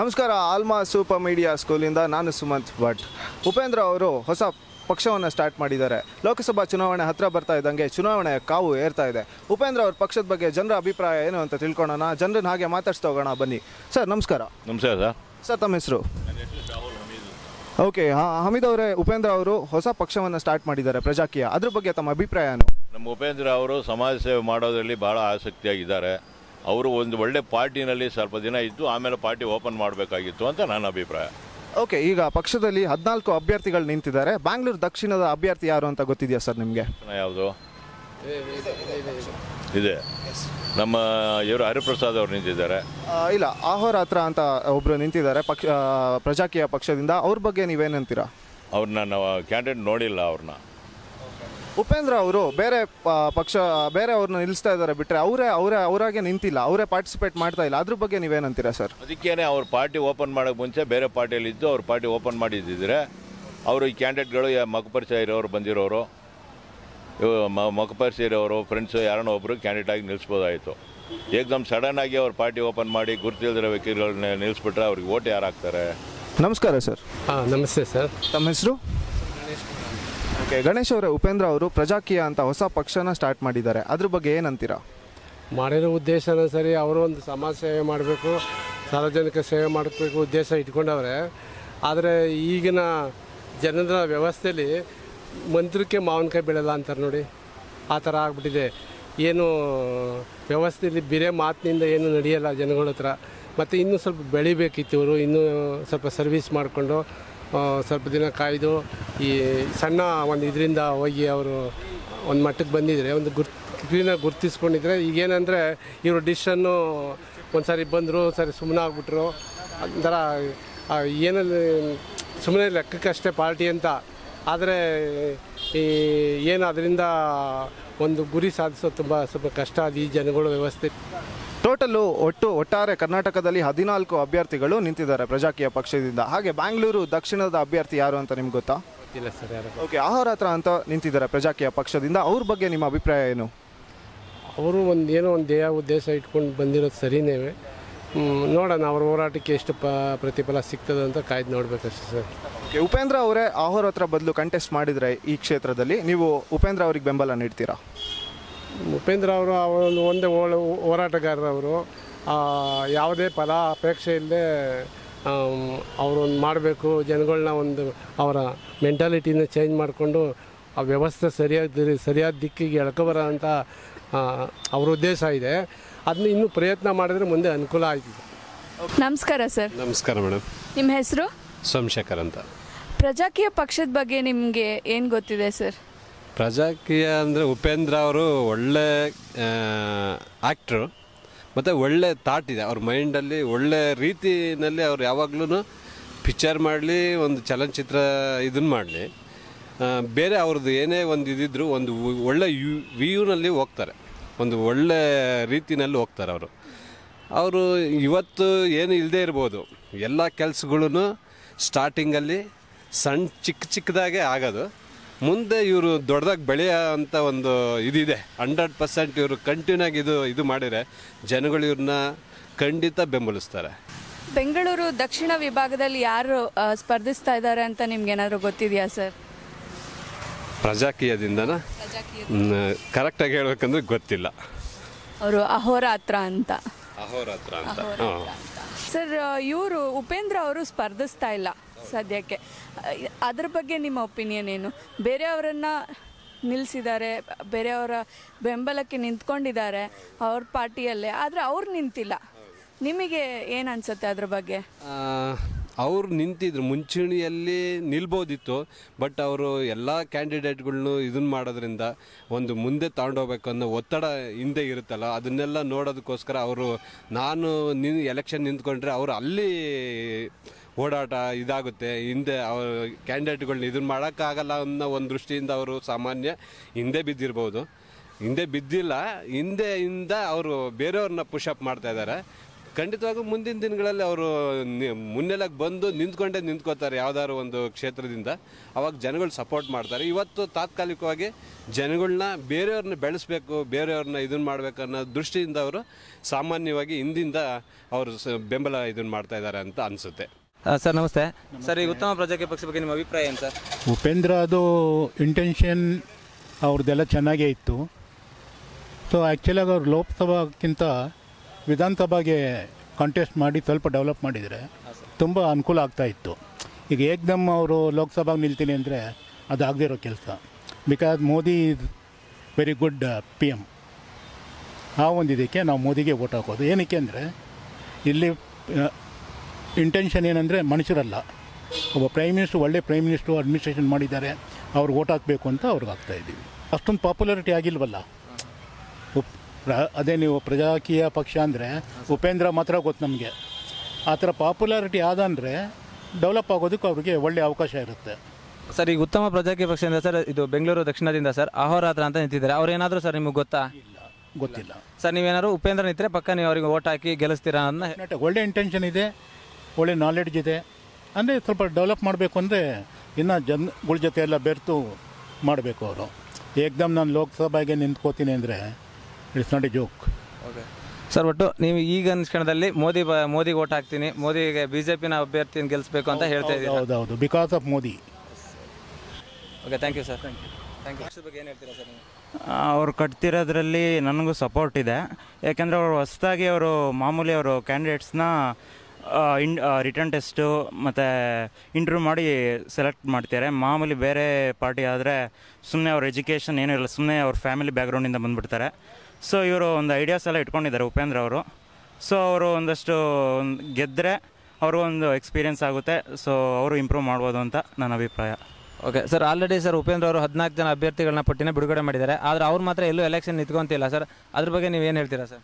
ನಮಸ್ಕಾರ alma super media ಸ್ಕೂಲಿಂದ ನಾನು ಸುಮಂತ್ ಭಟ್ ಉಪೇಂದ್ರ ಅವರು ಹೊಸ ಪಕ್ಷವನ್ನು ಸ್ಟಾರ್ಟ್ ಮಾಡಿದ್ದಾರೆ ಲೋಕಸಭಾ ಚುನಾವಣೆ ಹತ್ರ ಬರ್ತಾ ಇದ್ದಂಗೆ ಚುನಾವಣೆಯ ಕಾವು ಏರ್ತಾ ಇದೆ ಉಪೇಂದ್ರ ಅವ್ರ ಪಕ್ಷದ ಬಗ್ಗೆ ಜನರ ಅಭಿಪ್ರಾಯ ಏನು ಅಂತ ತಿಳ್ಕೊಳ್ಳೋಣ ಜನರನ್ನ ಹಾಗೆ ಮಾತಾಡ್ಸ್ತಾ ಹೋಗೋಣ ಬನ್ನಿ ಸರ್ ನಮಸ್ಕಾರ ನಮಸ್ಕಾರ ಸರ್ ಸರ್ ತಮ್ಮ ಹೆಸರು ಓಕೆ ಹಮೀದ್ ಅವರೇ ಉಪೇಂದ್ರ ಅವರು ಹೊಸ ಪಕ್ಷವನ್ನು ಸ್ಟಾರ್ಟ್ ಮಾಡಿದ್ದಾರೆ ಪ್ರಜಾಕೀಯ ಅದ್ರ ಬಗ್ಗೆ ತಮ್ಮ ಅಭಿಪ್ರಾಯ ಏನು ನಮ್ಮ ಉಪೇಂದ್ರ ಅವರು ಸಮಾಜ ಸೇವೆ ಮಾಡೋದರಲ್ಲಿ ಭಾಳ ಆಸಕ್ತಿಯಾಗಿದ್ದಾರೆ ಅವರು ಒಂದು ಒಳ್ಳೆ ಪಾರ್ಟಿನಲ್ಲಿ ಸ್ವಲ್ಪ ದಿನ ಇದ್ದು ಆಮೇಲೆ ಪಾರ್ಟಿ ಓಪನ್ ಮಾಡಬೇಕಾಗಿತ್ತು ಅಂತ ನನ್ನ ಅಭಿಪ್ರಾಯ ಓಕೆ ಈಗ ಪಕ್ಷದಲ್ಲಿ ಹದಿನಾಲ್ಕು ಅಭ್ಯರ್ಥಿಗಳು ನಿಂತಿದ್ದಾರೆ ಬ್ಯಾಂಗ್ಳೂರು ದಕ್ಷಿಣದ ಅಭ್ಯರ್ಥಿ ಯಾರು ಅಂತ ಗೊತ್ತಿದೆಯಾ ಸರ್ ನಿಮಗೆ ಯಾವುದು ಇದೆ ನಮ್ಮ ಇವರು ಹರಿಪ್ರಸಾದ್ ಅವರು ನಿಂತಿದ್ದಾರೆ ಆ, ಇಲ್ಲ ಆಹೋರಾತ್ರ ಅಂತ ಒಬ್ರು ನಿಂತಿದ್ದಾರೆ ಪಕ್ಷ ಆ, ಪ್ರಜಾಕೀಯ ಪಕ್ಷದಿಂದ ಅವ್ರ ಬಗ್ಗೆ ನೀವೇನಂತೀರಾ ಅವ್ರನ್ನ ನಾವು ಕ್ಯಾಂಡಿಡೇಟ್ ನೋಡಿಲ್ಲ ಅವ್ರನ್ನ ಉಪೇಂದ್ರ ಅವರು ಬೇರೆ ಪ- ಪಕ್ಷ ಬೇರೆ ಅವ್ರನ್ನ ನಿಲ್ಲಿಸ್ತಾ ಇದ್ದಾರೆ ಬಿಟ್ರೆ ಅವರೇ ಅವರೇ ಅವರಾಗೆ ನಿಂತಿಲ್ಲ ಅವರೇ ಪಾರ್ಟಿಸಿಪೇಟ್ ಮಾಡ್ತಾ ಇಲ್ಲ ಅದ್ರ ಬಗ್ಗೆ ನೀವೇನಂತೀರಾ ಸರ್ ಅದಕ್ಕೇನೆ ಅವ್ರ ಪಾರ್ಟಿ ಓಪನ್ ಮಾಡೋಕ್ಕೆ ಮುಂಚೆ ಬೇರೆ ಪಾರ್ಟಿಯಲ್ಲಿ ಇದ್ದು ಅವ್ರ ಪಾರ್ಟಿ ಓಪನ್ ಮಾಡಿದ್ದಿದ್ರೆ ಅವರು ಈ ಕ್ಯಾಂಡಿಡೇಟ್ಗಳು ಮಖಪರಿಚಯ ಇರೋರು ಬಂದಿರೋರು ಇವ್ ಮ- ಮಖಪರಿಚಯ ಇರೋರು ಫ್ರೆಂಡ್ಸು ಯಾರನ್ನೋ ಒಬ್ಬರು ಕ್ಯಾಂಡಿಡೇಟ್ ಆಗಿ ನಿಲ್ಲಿಸ್ಬೋದಾಯಿತು ಏಕದಮ್ ಸಡನ್ ಆಗಿ ಅವ್ರ ಪಾರ್ಟಿ ಓಪನ್ ಮಾಡಿ ಗುರುತಿಲ್ದಿರೋ ವ್ಯಕ್ತಿಗಳನ್ನ ನಿಲ್ಲಿಸ್ಬಿಟ್ರೆ ಅವ್ರಿಗೆ ಓಟ್ ಯಾರು ಹಾಕ್ತಾರೆ ನಮಸ್ಕಾರ ಸರ್ ಹಾಂ ನಮಸ್ತೆ ಸರ್ ತಮ್ಮ ಹೆಸರು ಓಕೆ ಗಣೇಶ್ ಅವರೇ ಉಪೇಂದ್ರ ಅವರು ಪ್ರಜಾಕೀಯ ಅಂತ ಹೊಸ ಪಕ್ಷನ ಸ್ಟಾರ್ಟ್ ಮಾಡಿದ್ದಾರೆ ಅದ್ರ ಬಗ್ಗೆ ಏನಂತೀರಾ ಮಾಡಿರೋ ಉದ್ದೇಶನ ಸರಿ ಅವರು ಒಂದು ಸಮಾಜ ಸೇವೆ ಮಾಡಬೇಕು ಸಾರ್ವಜನಿಕ ಸೇವೆ ಮಾಡಬೇಕು ಉದ್ದೇಶ ಇಟ್ಕೊಂಡವ್ರೆ ಆದರೆ ಈಗಿನ ಜನರ ವ್ಯವಸ್ಥೆಯಲ್ಲಿ ಮಂತ್ರಕ್ಕೆ ಮಾವಿನಕಾಯಿ ಬೀಳಲ್ಲ ಅಂತಾರೆ ನೋಡಿ ಆ ಥರ ಆಗ್ಬಿಟ್ಟಿದೆ ಏನು ವ್ಯವಸ್ಥೆಯಲ್ಲಿ ಬೇರೆ ಮಾತಿನಿಂದ ಏನು ನಡೆಯಲ್ಲ ಜನಗಳ ಹತ್ರ ಮತ್ತು ಇನ್ನೂ ಸ್ವಲ್ಪ ಬೆಳಿಬೇಕಿತ್ತು ಇವರು ಇನ್ನೂ ಸ್ವಲ್ಪ ಸರ್ವಿಸ್ ಮಾಡಿಕೊಂಡು ಸ್ವಲ್ಪ ದಿನ ಕಾಯ್ದು ಈ ಸಣ್ಣ ಒಂದು ಇದರಿಂದ ಹೋಗಿ ಅವರು ಒಂದು ಮಟ್ಟಕ್ಕೆ ಬಂದಿದ್ರೆ ಒಂದು ಗುರ್ತ್ ಕ್ಲೀನಾಗಿ ಗುರ್ತಿಸ್ಕೊಂಡಿದ್ರೆ ಈಗೇನಂದರೆ ಇವರು ಡಿಶನ್ನು ಒಂದು ಸಾರಿ ಬಂದರು ಸರಿ ಸುಮ್ಮನೆ ಆಗ್ಬಿಟ್ರು ಒಂಥರ ಆ ಏನಲ್ಲಿ ಸುಮ್ಮನೆ ಲೆಕ್ಕಕ್ಕಷ್ಟೇ ಪಾರ್ಟಿ ಅಂತ ಆದರೆ ಈ ಏನು ಅದರಿಂದ ಒಂದು ಗುರಿ ಸಾಧಿಸೋದು ತುಂಬ ಸ್ವಲ್ಪ ಕಷ್ಟ ಅದು ಈ ಜನಗಳ ವ್ಯವಸ್ಥೆ ಟೋಟಲು ಒಟ್ಟು ಒಟ್ಟಾರೆ ಕರ್ನಾಟಕದಲ್ಲಿ ಹದಿನಾಲ್ಕು ಅಭ್ಯರ್ಥಿಗಳು ನಿಂತಿದ್ದಾರೆ ಪ್ರಜಾಕೀಯ ಪಕ್ಷದಿಂದ ಹಾಗೆ ಬ್ಯಾಂಗ್ಳೂರು ದಕ್ಷಿಣದ ಅಭ್ಯರ್ಥಿ ಯಾರು ಅಂತ ನಿಮ್ಗೆ ಗೊತ್ತಾ ಗೊತ್ತಿಲ್ಲ ಸರ್ ಯಾರು ಓಕೆ ಆಹೋರಾತ್ರ ಅಂತ ನಿಂತಿದ್ದಾರೆ ಪ್ರಜಾಕೀಯ ಪಕ್ಷದಿಂದ ಅವ್ರ ಬಗ್ಗೆ ನಿಮ್ಮ ಅಭಿಪ್ರಾಯ ಏನು ಅವರು ಒಂದು ಏನೋ ಒಂದು ದೇಹ ಉದ್ದೇಶ ಇಟ್ಕೊಂಡು ಬಂದಿರೋದು ಸರಿನೇ ಹ್ಮ್, ನೋಡೋಣ ಅವ್ರ ಹೋರಾಟಕ್ಕೆ ಎಷ್ಟು ಪ ಪ್ರತಿಫಲ ಸಿಗ್ತದೆ ಅಂತ ಕಾಯ್ದು ನೋಡ್ಬೇಕಷ್ಟೇ ಸರ್ ಓಕೆ ಉಪೇಂದ್ರ ಅವರೇ ಆಹೋರಾತ್ರ ಬದಲು ಕಂಟೆಸ್ಟ್ ಮಾಡಿದರೆ ಈ ಕ್ಷೇತ್ರದಲ್ಲಿ ನೀವು ಉಪೇಂದ್ರ ಅವರಿಗೆ ಬೆಂಬಲ ನೀಡ್ತೀರಾ ಉಪೇಂದ್ರ ಅವರು ಅವರೊಂದು ಒಂದೇ ಓಳ ಹೋರಾಟಗಾರರವರು ಆ, ಯಾವುದೇ ಫಲ ಅಪೇಕ್ಷೆ ಇಲ್ಲದೆ ಅವರೊಂದು ಮಾಡಬೇಕು ಜನಗಳನ್ನ ಒಂದು ಅವರ ಮೆಂಟಾಲಿಟಿನ ಚೇಂಜ್ ಮಾಡಿಕೊಂಡು ಆ ವ್ಯವಸ್ಥೆ ಸರಿಯಾದ ಸರಿಯಾದ ದಿಕ್ಕಿಗೆ ಎಳ್ಕೊಬರೋ ಅಂತ ಆ, ಅವ್ರ ಉದ್ದೇಶ ಇದೆ ಅದನ್ನ ಇನ್ನೂ ಪ್ರಯತ್ನ ಮಾಡಿದ್ರೆ ಮುಂದೆ ಅನುಕೂಲ ಆಯ್ತದೆ ನಮಸ್ಕಾರ ಸರ್ ನಮಸ್ಕಾರ ಮೇಡಮ್ ನಿಮ್ಮ ಹೆಸರು ಸೋಮಶೇಖರ್ ಅಂತ ಪ್ರಜಾಕೀಯ ಪಕ್ಷದ ಬಗ್ಗೆ ನಿಮಗೆ ಏನು ಗೊತ್ತಿದೆ ಸರ್ ಪ್ರಜಾಕೀಯ ಅಂದರೆ ಉಪೇಂದ್ರ ಅವರು ಒಳ್ಳೆ ಆ್ಯಕ್ಟ್ರು ಮತ್ತು ಒಳ್ಳೆ ಥಾಟ್ ಇದೆ ಅವ್ರ ಮೈಂಡಲ್ಲಿ ಒಳ್ಳೆ ರೀತಿಯಲ್ಲಿ ಅವ್ರು ಯಾವಾಗ್ಲೂ ಪಿಕ್ಚರ್ ಮಾಡಲಿ ಒಂದು ಚಲನಚಿತ್ರ ಇದನ್ನು ಮಾಡಲಿ ಬೇರೆ ಅವ್ರದ್ದು ಏನೇ ಒಂದು ಇದಿದ್ರು ಒಂದು ವ್- ಒಳ್ಳೆ ಯು ವ್ಯೂನಲ್ಲಿ ಹೋಗ್ತಾರೆ ಒಂದು ಒಳ್ಳೆ ರೀತಿನಲ್ಲಿ ಹೋಗ್ತಾರೆ ಅವರು ಅವರು ಇವತ್ತು ಏನು ಇಲ್ಲದೆ ಇರ್ಬೋದು ಎಲ್ಲ ಕೆಲಸಗಳೂ ಸ್ಟಾರ್ಟಿಂಗಲ್ಲಿ ಸಣ್ಣ ಚಿಕ್ಕ ಚಿಕ್ಕದಾಗೆ ಆಗೋದು ಮುಂದೆ ಇವರು ದೊಡ್ಡದಾಗಿ ಬೆಳೆಯೋ ಅಂತ ಒಂದು ಇದಿದೆ ಹಂಡ್ರೆಡ್ ಪರ್ಸೆಂಟ್ ಇವರು ಕಂಟಿನ್ಯೂ ಆಗಿ ಇದು ಇದು ಮಾಡಿದರೆ ಜನಗಳು ಇವ್ರನ್ನ ಖಂಡಿತ ಬೆಂಬಲಿಸ್ತಾರೆ ಬೆಂಗಳೂರು ದಕ್ಷಿಣ ವಿಭಾಗದಲ್ಲಿ ಯಾರು ಆ, ಸ್ಪರ್ಧಿಸ್ತಾ ಇದ್ದಾರೆ ಅಂತ ನಿಮ್ಗೆ ಏನಾದರೂ ಗೊತ್ತಿದೆಯಾ ಸರ್ ಪ್ರಜಾಕೀಯದಿಂದನ ಕರೆಕ್ಟಾಗಿ ಹೇಳ್ಬೇಕಂದ್ರೆ ಗೊತ್ತಿಲ್ಲ ಅವರು ಅಹೋರಾತ್ರ ಅಂತ ಅಹೋರಾತ್ರ ಅಂತ ಹಾಂ ಸರ್ ಇವರು ಉಪೇಂದ್ರ ಅವರು ಸ್ಪರ್ಧಿಸ್ತಾ ಇಲ್ಲ ಸದ್ಯಕ್ಕೆ ಆ, ಅದ್ರ ಬಗ್ಗೆ ನಿಮ್ಮ ಒಪಿನಿಯನ್ ಏನು ಬೇರೆಯವರನ್ನ ನಿಲ್ಲಿಸಿದ್ದಾರೆ ಬೇರೆಯವರ ಬೆಂಬಲಕ್ಕೆ ನಿಂತ್ಕೊಂಡಿದ್ದಾರೆ ಅವ್ರ ಪಾರ್ಟಿಯಲ್ಲೇ ಆದರೆ ಅವ್ರು ನಿಂತಿಲ್ಲ ನಿಮಗೆ ಏನು ಅನ್ಸುತ್ತೆ ಅದ್ರ ಬಗ್ಗೆ ಅವ್ರು ನಿಂತಿದ್ರು ಮುಂಚೂಣಿಯಲ್ಲಿ ನಿಲ್ಬೋದಿತ್ತು ಬಟ್ ಅವರು ಎಲ್ಲ ಕ್ಯಾಂಡಿಡೇಟ್ಗಳ್ನು ಇದನ್ನ ಮಾಡೋದ್ರಿಂದ ಒಂದು ಮುಂದೆ ತಗೊಂಡೋಗ್ಬೇಕು ಅನ್ನೋ ಒತ್ತಡ ಹಿಂದೆ ಇರುತ್ತಲ್ಲ ಅದನ್ನೆಲ್ಲ ನೋಡೋದಕ್ಕೋಸ್ಕರ ಅವರು ನಾನು ನಿನ್ ಎಲೆಕ್ಷನ್ ನಿಂತ್ಕೊಂಡ್ರೆ ಅವರು ಅಲ್ಲಿ ಓಡಾಟ ಇದಾಗುತ್ತೆ ಹಿಂದೆ ಅವ್ರ ಕ್ಯಾಂಡಿಡೇಟ್ಗಳ್ನ ಇದನ್ನ ಮಾಡೋಕ್ಕಾಗಲ್ಲ ಅನ್ನೋ ಒಂದು ದೃಷ್ಟಿಯಿಂದ ಅವರು ಸಾಮಾನ್ಯ ಹಿಂದೆ ಬಿದ್ದಿರ್ಬೋದು ಹಿಂದೆ ಬಿದ್ದಿಲ್ಲ ಹಿಂದೆಯಿಂದ ಅವರು ಬೇರೆಯವ್ರನ್ನ ಪುಷಪ್ ಮಾಡ್ತಾ ಇದ್ದಾರೆ ಖಂಡಿತವಾಗೂ ಮುಂದಿನ ದಿನಗಳಲ್ಲಿ ಅವರು ಮುನ್ನೆಲ್ಲ ಬಂದು ನಿಂತ್ಕೊಂಡೇ ನಿಂತ್ಕೋತಾರೆ ಯಾವ್ದಾದ್ರು ಒಂದು ಕ್ಷೇತ್ರದಿಂದ ಅವಾಗ ಜನಗಳು ಸಪೋರ್ಟ್ ಮಾಡ್ತಾರೆ ಇವತ್ತು ತಾತ್ಕಾಲಿಕವಾಗಿ ಜನಗಳನ್ನ ಬೇರೆಯವ್ರನ್ನ ಬೆಳೆಸ್ಬೇಕು ಬೇರೆಯವ್ರನ್ನ ಇದನ್ನ ಮಾಡ್ಬೇಕು ಅನ್ನೋ ದೃಷ್ಟಿಯಿಂದ ಅವರು ಸಾಮಾನ್ಯವಾಗಿ ಹಿಂದಿಂದ ಅವರು ಸ- ಬೆಂಬಲ ಇದನ್ನ ಮಾಡ್ತಾ ಇದ್ದಾರೆ ಅಂತ ಅನಿಸುತ್ತೆ ಆ, ಸರ್ ನಮಸ್ತೆ ಸರ್ ಈ ಉತ್ತಮ ಪ್ರಜಾಕೀಯ ಪಕ್ಷ ಬಗ್ಗೆ ನಿಮ್ಮ ಅಭಿಪ್ರಾಯ ಏನು ಸರ್ ಉಪೇಂದ್ರ ಅದು ಇಂಟೆನ್ಷನ್ ಅವ್ರದ್ದೆಲ್ಲ ಚೆನ್ನಾಗೇ ಇತ್ತು ಸೊ ಆ್ಯಕ್ಚುಲಾಗಿ ಅವ್ರು ಲೋಕಸಭಾಕ್ಕಿಂತ ವಿಧಾನಸಭಾಗೆ ಕಾಂಟೆಸ್ಟ್ ಮಾಡಿ ಸ್ವಲ್ಪ ಡೆವಲಪ್ ಮಾಡಿದರೆ ತುಂಬ ಅನುಕೂಲ ಆಗ್ತಾ ಇತ್ತು ಈಗ ಏಕ್ದಮ್ ಅವರು ಲೋಕಸಭಾಗೆ ನಿಲ್ತೀನಿ ಅಂದರೆ ಅದು ಆಗದೇ ಇರೋ ಕೆಲಸ because Modi is very good P M ಆ ಒಂದು ಇದಕ್ಕೆ ನಾವು ಮೋದಿಗೆ ವೋಟ್ ಹಾಕೋದು ಏನಕ್ಕೆ ಅಂದರೆ ಇಲ್ಲಿ ಇಂಟೆನ್ಷನ್ ಏನಂದರೆ ಮನುಷ್ಯರಲ್ಲ ಒಬ್ಬ ಪ್ರೈಮ್ ಮಿನಿಸ್ಟ್ರು ಒಳ್ಳೆ ಪ್ರೈಮ್ ಮಿನಿಸ್ಟ್ರು ಅಡ್ಮಿನಿಸ್ಟ್ರೇಷನ್ ಮಾಡಿದ್ದಾರೆ ಅವ್ರಿಗೆ ಓಟ್ ಹಾಕಬೇಕು ಅಂತ ಅವ್ರಿಗೆ ಹಾಕ್ತಾ ಇದ್ದೀವಿ ಅಷ್ಟೊಂದು ಪಾಪ್ಯುಲಾರಿಟಿ ಆಗಿಲ್ವಲ್ಲ ಉಪ್ ಪ್ರ- ಅದೇ ನೀವು ಪ್ರಜಾಕೀಯ ಪಕ್ಷ ಅಂದರೆ ಉಪೇಂದ್ರ ಮಾತ್ರ ಗೊತ್ತು ನಮಗೆ ಆ ಥರ ಪಾಪ್ಯುಲಾರಿಟಿ ಆದಂದರೆ ಡೆವಲಪ್ ಆಗೋದಕ್ಕೆ ಅವ್ರಿಗೆ ಒಳ್ಳೆಯ ಅವಕಾಶ ಇರುತ್ತೆ ಸರ್ ಈಗ ಉತ್ತಮ ಪ್ರಜಾಕೀಯ ಪಕ್ಷದಿಂದ ಸರ್ ಇದು ಬೆಂಗಳೂರು ದಕ್ಷಿಣದಿಂದ ಸರ್ ಅಹೋರಾತ್ರ ಅಂತ ನಿಂತಿದ್ದಾರೆ ಅವ್ರು ಏನಾದರೂ ಸರ್ ನಿಮಗೆ ಗೊತ್ತಾ ಗೊತ್ತಿಲ್ಲ ಸರ್ ನೀವೇನಾದ್ರು ಉಪೇಂದ್ರ ನಿಂತರೆ ಪಕ್ಕ ನೀವು ಅವರಿಗೆ ಓಟ್ ಹಾಕಿ ಗೆಲ್ಲಿಸ್ತೀರಾ ಅನ್ನೋ ಡೆಫಿನೆಟ್ ಒಳ್ಳೆ ಇಂಟೆನ್ಷನ್ ಇದೆ ಒಳ್ಳೆ ನಾಲೆಡ್ಜ್ ಇದೆ ಅಂದರೆ ಸ್ವಲ್ಪ ಡೆವಲಪ್ ಮಾಡಬೇಕು ಅಂದರೆ ಇನ್ನು ಜನಗಳ ಜೊತೆ ಎಲ್ಲ ಬೆರೆತು ಮಾಡಬೇಕು ಅವರು ಏಕ್ದಮ್ ನಾನು ಲೋಕಸಭೆಗೆ ನಿಂತ್ಕೋತೀನಿ ಅಂದರೆ it's not a joke sir ಒಟ್ಟು ನೀವು ಈಗ ಕ್ಷಣದಲ್ಲಿ ಮೋದಿ ಬ ಮೋದಿಗೆ ಓಟ್ ಹಾಕ್ತೀನಿ ಮೋದಿಗೆ ಬಿ ಜೆ ಪಿನ ಅಭ್ಯರ್ಥಿನ ಗೆಲ್ಲಿಸ್ಬೇಕು ಅಂತ ಹೇಳ್ತಾ ಇದ್ದೀರಾ ಹೌದೌದು because of Modi okay thank you sir thank you thank you ಪಕ್ಷದ ಬಗ್ಗೆ ಏನು ಹೇಳ್ತೀರಾ ಸರ್ ನೀವು ಅವ್ರು ಕಟ್ತಿರೋದ್ರಲ್ಲಿ ನನಗೂ ಸಪೋರ್ಟ್ ಇದೆ ಯಾಕೆಂದರೆ ಅವರು ಹೊಸದಾಗಿ ಅವರು ಮಾಮೂಲಿ ಅವರು ಕ್ಯಾಂಡಿಡೇಟ್ಸ್ನ ಇನ್ ರಿಟರ್ನ್ ಟೆಸ್ಟು ಮತ್ತು ಇಂಟರ್ವ್ಯೂ ಮಾಡಿ ಸೆಲೆಕ್ಟ್ ಮಾಡ್ತಾರೆ ಮಾಮೂಲಿ ಬೇರೆ ಪಾರ್ಟಿ ಆದರೆ ಸುಮ್ಮನೆ ಅವ್ರ ಎಜುಕೇಷನ್ ಏನೂ ಇಲ್ಲ ಸುಮ್ಮನೆ ಅವ್ರ ಫ್ಯಾಮಿಲಿ ಬ್ಯಾಕ್ಗ್ರೌಂಡಿಂದ ಬಂದುಬಿಡ್ತಾರೆ ಸೊ ಇವರು ಒಂದು ಐಡಿಯಾಸ್ ಎಲ್ಲ ಇಟ್ಕೊಂಡಿದ್ದಾರೆ ಉಪೇಂದ್ರ ಅವರು ಸೊ ಅವರು ಒಂದಷ್ಟು ಗೆದ್ದರೆ ಅವ್ರಿಗೂ ಒಂದು ಎಕ್ಸ್ಪೀರಿಯನ್ಸ್ ಆಗುತ್ತೆ ಸೊ ಅವರು ಇಂಪ್ರೂವ್ ಮಾಡ್ಬೋದು ಅಂತ ನನ್ನ ಅಭಿಪ್ರಾಯ okay sir already sir Upendra ಅವರು ಹದಿನಾಲ್ಕು ಜನ ಅಭ್ಯರ್ಥಿಗಳನ್ನ ಪಟ್ಟಿನ ಬಿಡುಗಡೆ ಮಾಡಿದ್ದಾರೆ ಆದರೆ ಅವ್ರು ಮಾತ್ರ ಎಲ್ಲೂ ಎಲೆಕ್ಷನ್ ನಿಂತ್ಕೊಂತಿಲ್ಲ ಸರ್ ಅದ್ರ ಬಗ್ಗೆ ನೀವು ಏನು ಹೇಳ್ತೀರಾ ಸರ್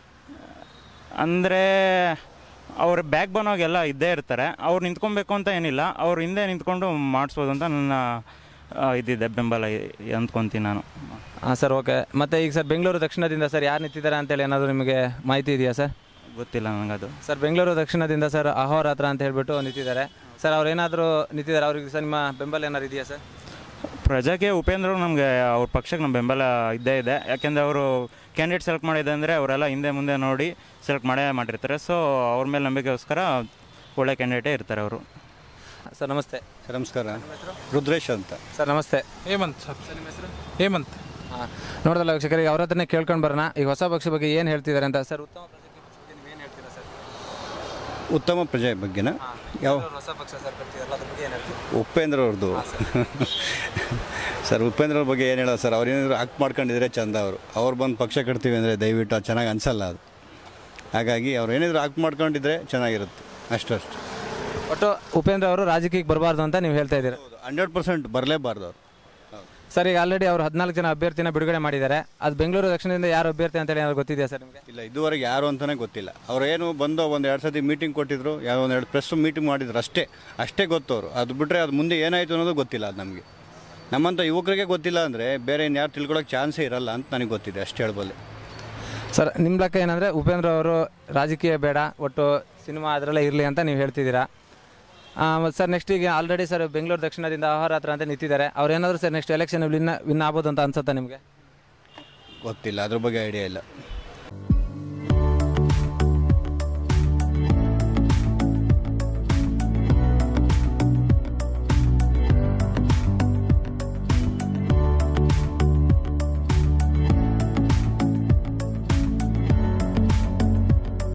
ಅಂದರೆ ಅವ್ರ ಬ್ಯಾಕ್ ಬೋನ್ ಎಲ್ಲ ಇದ್ದೇ ಇರ್ತಾರೆ ಅವ್ರು ನಿಂತ್ಕೊಬೇಕು ಅಂತ ಏನಿಲ್ಲ ಅವ್ರು ಹಿಂದೆ ನಿಂತ್ಕೊಂಡು ಮಾಡಿಸ್ಬೋದು ಅಂತ ನನ್ನ ಆ, ಇದಿದೆ ಬೆಂಬಲ ಇ- ಅಂದ್ಕೊಂತೀನಿ ನಾನು ಹಾಂ ಸರ್ ಓಕೆ ಮತ್ತು ಈಗ ಸರ್ ಬೆಂಗಳೂರು ದಕ್ಷಿಣದಿಂದ ಸರ್ ಯಾರು ನಿಂತಿದ್ದಾರೆ ಅಂತೇಳಿ ಏನಾದರೂ ನಿಮಗೆ ಮಾಹಿತಿ ಇದೆಯಾ ಸರ್ ಗೊತ್ತಿಲ್ಲ ನನಗದು ಸರ್ ಬೆಂಗಳೂರು ದಕ್ಷಿಣದಿಂದ ಸರ್ ಅಹೋರಾತ್ರ ಅಂತ ಹೇಳ್ಬಿಟ್ಟು ನಿಂತಿದ್ದಾರೆ ಸರ್ ಅವ್ರು ಏನಾದರೂ ನಿಂತಿದ್ದಾರೆ ಅವ್ರಿಗೆ ಸರ್ ನಿಮ್ಮ ಬೆಂಬಲ ಏನಾದ್ರು ಇದೆಯಾ ಸರ್ ಪ್ರಜಾಕ್ಕೆ ಉಪೇಂದ್ರ ನಮಗೆ ಅವ್ರ ಪಕ್ಷಕ್ಕೆ ನಮ್ಮ ಬೆಂಬಲ ಇದ್ದೇ ಇದೆ ಯಾಕೆಂದರೆ ಅವರು ಕ್ಯಾಂಡಿಡೇಟ್ ಸೆಲೆಕ್ಟ್ ಮಾಡಿದೆ ಅಂದರೆ ಅವರೆಲ್ಲ ಹಿಂದೆ ಮುಂದೆ ನೋಡಿ ಸೆಲೆಕ್ಟ್ ಮಾಡೇ ಮಾಡಿರ್ತಾರೆ ಸೊ ಅವ್ರ ಮೇಲೆ ನಂಬಿಕೆಗೋಸ್ಕರ ಒಳ್ಳೆ ಕ್ಯಾಂಡಿಡೇಟೇ ಇರ್ತಾರೆ ಅವರು ಸರ್ ನಮಸ್ತೆ ಸರ್ ನಮಸ್ಕಾರ ರುದ್ರೇಶ್ ಅಂತ ಸರ್ ನಮಸ್ತೆ ಹೇಮಂತ್ ಸರ್ ಹೇಮಂತ್ ಹಾಂ ನೋಡಿದಲ್ಲ ವೀಕ್ಷಕರಿಗೆ ಅವ್ರ ಹತ್ರನೇ ಕೇಳ್ಕೊಂಡು ಬರೋಣ ಈಗ ಹೊಸ ಪಕ್ಷ ಬಗ್ಗೆ ಏನು ಹೇಳ್ತಿದ್ದಾರೆ ಅಂತ ಸರ್ ಉತ್ತಮ ಪ್ರಜಾಕೀಯ ಪಕ್ಷ ಬಗ್ಗೆ ನೀವೇನು ಹೇಳ್ತೀರಾ ಸರ್ ಉತ್ತಮ ಪ್ರಜೆ ಬಗ್ಗೆನ ಯಾವ ಹೊಸ ಪಕ್ಷ ಸರ್ ಕಟ್ತಿದಾರಲ್ಲ ಅದ್ರ ಬಗ್ಗೆ ಏನು ಹೇಳ್ತೀರಾ ಉಪೇಂದ್ರ ಅವ್ರದ್ದು ಸರ್ ಉಪೇಂದ್ರ ಅವ್ರ ಬಗ್ಗೆ ಏನು ಹೇಳೋದು ಸರ್ ಅವ್ರೇನಾದ್ರು ಆಕ್ಟ್ ಮಾಡ್ಕೊಂಡಿದ್ರೆ ಚಂದ ಅವರು ಅವ್ರು ಬಂದು ಪಕ್ಷ ಕಟ್ತೀವಿ ಅಂದರೆ ದಯವಿಟ್ಟು ಅದು ಚೆನ್ನಾಗಿ ಅನಿಸಲ್ಲ ಅದು ಹಾಗಾಗಿ ಅವ್ರು ಏನಾದರೂ ಆಕ್ಟ್ ಮಾಡ್ಕೊಂಡಿದ್ರೆ ಚೆನ್ನಾಗಿರುತ್ತೆ ಅಷ್ಟು ಅಷ್ಟು ಒಟ್ಟು ಉಪೇಂದ್ರ ಅವರು ರಾಜಕೀಯಕ್ಕೆ ಬರಬಾರ್ದು ಅಂತ ನೀವು ಹೇಳ್ತಾ ಇದ್ದೀರಾ ಹಂಡ್ರೆಡ್ ಪರ್ಸೆಂಟ್ ಬರಲೇಬಾರ್ದು ಅವ್ರು ಸರ್ ಈಗ ಆಲ್ರೆಡಿ ಅವರು ಹದಿನಾಲ್ಕು ಜನ ಅಭ್ಯರ್ಥಿನ ಬಿಡುಗಡೆ ಮಾಡಿದ್ದಾರೆ ಅದು ಬೆಂಗಳೂರು ದಕ್ಷಿಣದಿಂದ ಯಾರು ಅಭ್ಯರ್ಥಿ ಅಂತೇಳಿ ಏನಾದ್ರು ಗೊತ್ತಿದೆಯಾ ಸರ್ ನಿಮಗೆ ಇಲ್ಲ ಇದುವರೆಗೆ ಯಾರು ಅಂತಲೇ ಗೊತ್ತಿಲ್ಲ ಅವ್ರು ಏನು ಬಂದು ಒಂದು ಎರಡು ಸತಿ ಮೀಟಿಂಗ್ ಕೊಟ್ಟಿದ್ರು ಯಾವ ಒಂದು ಎರಡು ಪ್ರೆಸ್ ಮೀಟಿಂಗ್ ಮಾಡಿದ್ರು ಅಷ್ಟೇ ಅಷ್ಟೇ ಗೊತ್ತು ಅವರು ಅದು ಬಿಟ್ಟರೆ ಅದು ಮುಂದೆ ಏನಾಯಿತು ಅನ್ನೋದು ಗೊತ್ತಿಲ್ಲ ಅದು ನಮಗೆ ನಮ್ಮಂಥ ಯುವಕರಿಗೆ ಗೊತ್ತಿಲ್ಲ ಅಂದರೆ ಬೇರೆ ಇನ್ಯಾರು ತಿಳ್ಕೊಳ್ಳೋಕೆ ಚಾನ್ಸೇ ಇರಲ್ಲ ಅಂತ ನನಗೆ ಗೊತ್ತಿದೆ ಅಷ್ಟು ಹೇಳ್ಬಲ್ಲೆ ಸರ್ ನಿಮ್ಮ ಲೆಕ್ಕ ಏನಂದರೆ ಉಪೇಂದ್ರ ಅವರು ರಾಜಕೀಯ ಬೇಡ ಒಟ್ಟು ಸಿನಿಮಾ ಅದರಲ್ಲೇ ಇರಲಿ ಅಂತ ನೀವು ಹೇಳ್ತಿದ್ದೀರಾ ಮತ್ತು ಸರ್ ನೆಕ್ಸ್ಟ್ ಈಗ ಆಲ್ರೆಡಿ ಸರ್ ಬೆಂಗಳೂರು ದಕ್ಷಿಣದಿಂದ ಅಹೋರಾತ್ರ ಅಂತ ನಿಂತಿದ್ದಾರೆ ಅವ್ರು ಏನಾದರೂ sir next election win win ಆಗ್ಬೋದು ಅಂತ ಅನ್ಸುತ್ತಾ ನಿಮಗೆ ಗೊತ್ತಿಲ್ಲ ಅದ್ರ ಬಗ್ಗೆ ಐಡಿಯಾ ಇಲ್ಲ